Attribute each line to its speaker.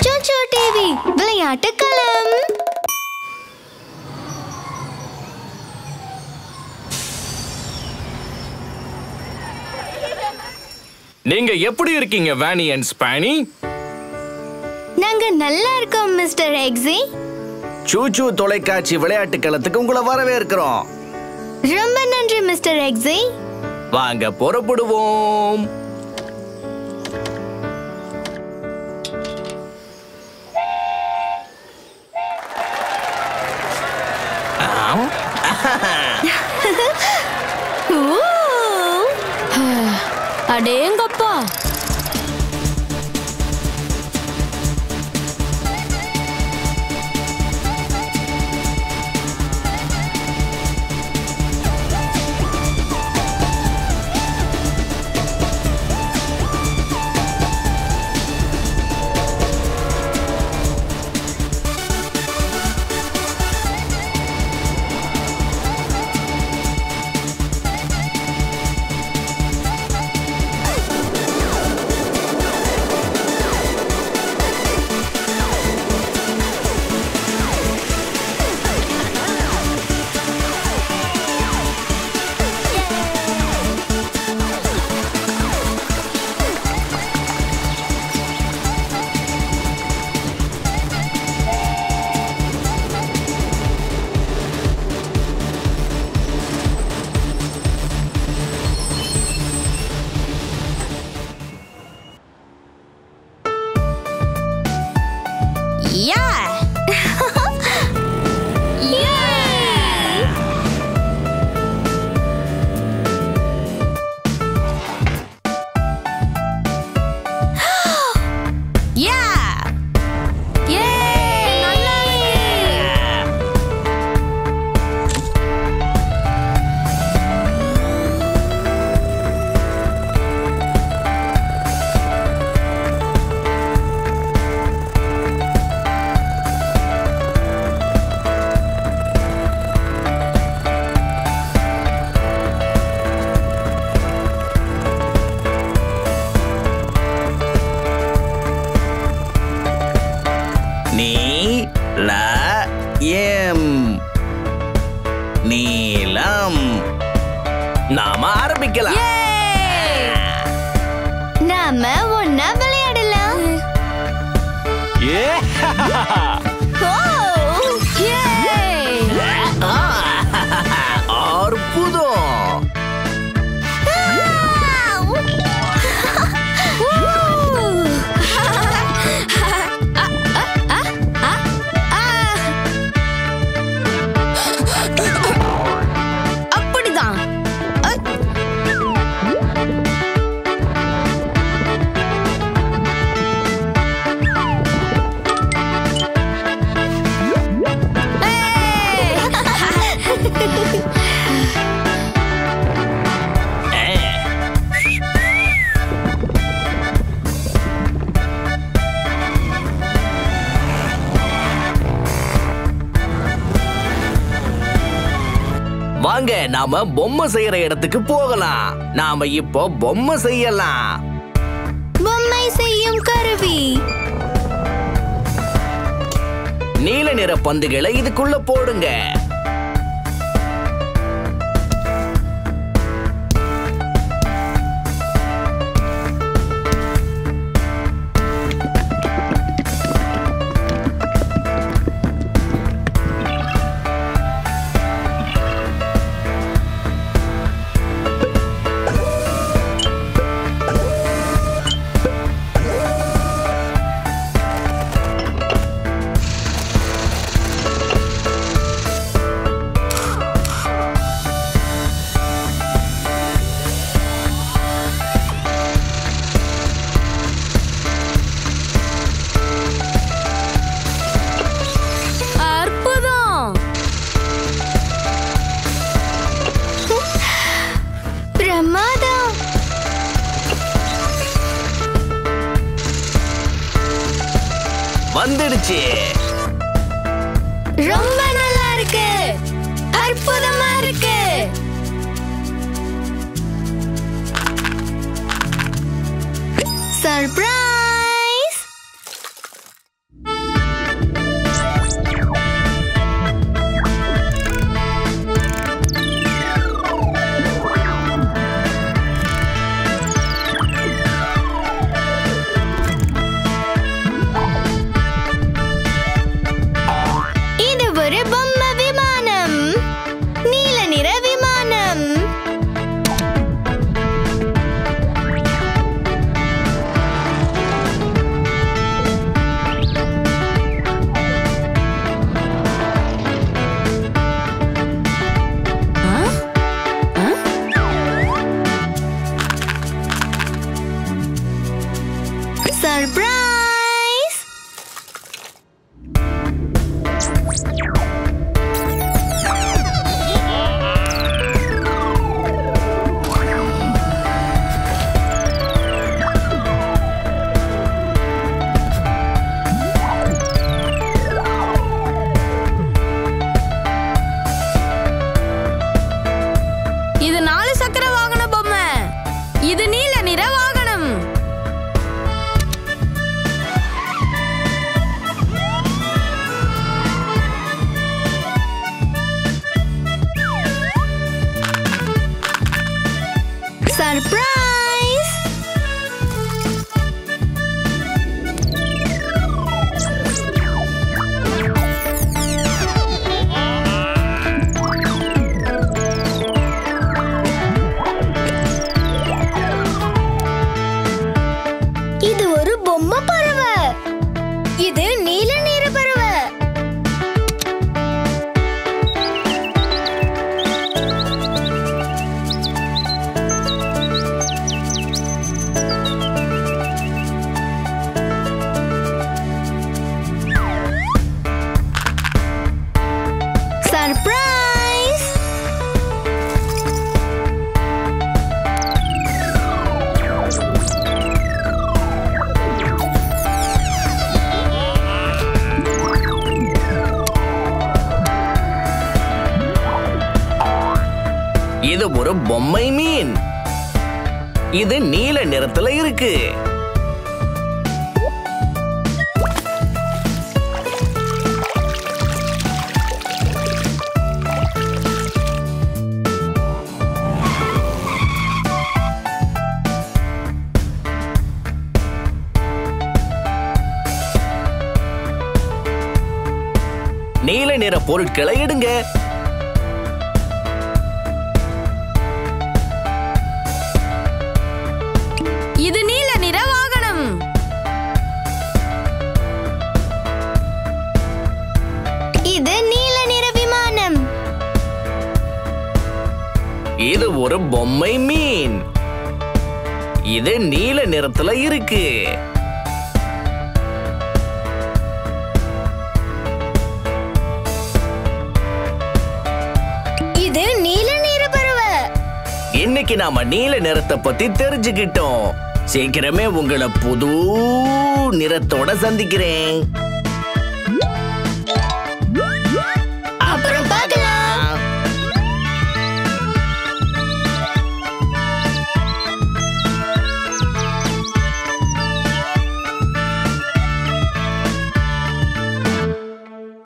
Speaker 1: சோச்சோ TV விளையாட்டு களம்
Speaker 2: நீங்க எப்படி இருக்கீங்க வேனி அண்ட் ஸ்பானி
Speaker 1: நாங்க நல்லா இருக்கோம் மிஸ்டர் எக்ஸி
Speaker 3: சூச்சு தொலைக்காட்சி விளையாட்டு களத்துக்கு உங்களை வரவேற்கிறோம்
Speaker 1: ரொம்ப நன்றி மிஸ்டர் எக்ஸி
Speaker 3: வாங்க புறப்படுவோம்
Speaker 4: அடேங்கப்பா யா யா ஏ நல்லா இருக்கு
Speaker 3: நீ ல எம் நீலம் நாம ஆரம்பிக்கலாம்
Speaker 1: நாம ஒன்னா விளையாடலாம்
Speaker 2: ஏ
Speaker 1: ஓ
Speaker 4: யே
Speaker 3: அற்புதம்
Speaker 4: அப்படிதான்
Speaker 3: வாங்க நாம பொம்மை செய்யற இடத்துக்கு போகலாம் நாம இப்போ பொம்மை செய்யலாம்
Speaker 1: பொம்மை செய்யும் கருவி
Speaker 3: நீல நிற பந்துகளை இதுக்குள்ள போடுங்க
Speaker 4: அற்புதம்
Speaker 1: பிரமாதம்
Speaker 3: வந்துடுச்சு
Speaker 1: ரொம்ப நல்லா இருக்கு அற்புதமா இருக்கு சர்ப்ரைஸ்
Speaker 4: சர்ப்ரைஸ்
Speaker 3: இது ஒரு பொம்மை மீன் இது நீல நிறத்துல இருக்கு நீல நிற பொருட்களை எடுங்க
Speaker 4: இது நீல நிற வாகனம்
Speaker 1: இது நீல நிற விமானம்
Speaker 3: இது ஒரு பொம்மை மீன் இது நீல நிறத்துல இருக்கு
Speaker 1: இது நீல நிற பறவை
Speaker 3: இன்னைக்கு நாம நீல நிறத்தை பத்தி தெரிஞ்சுக்கிட்டோம் சீக்கிரமே உங்களை புது நிறத்தோட சந்திக்கிறேன்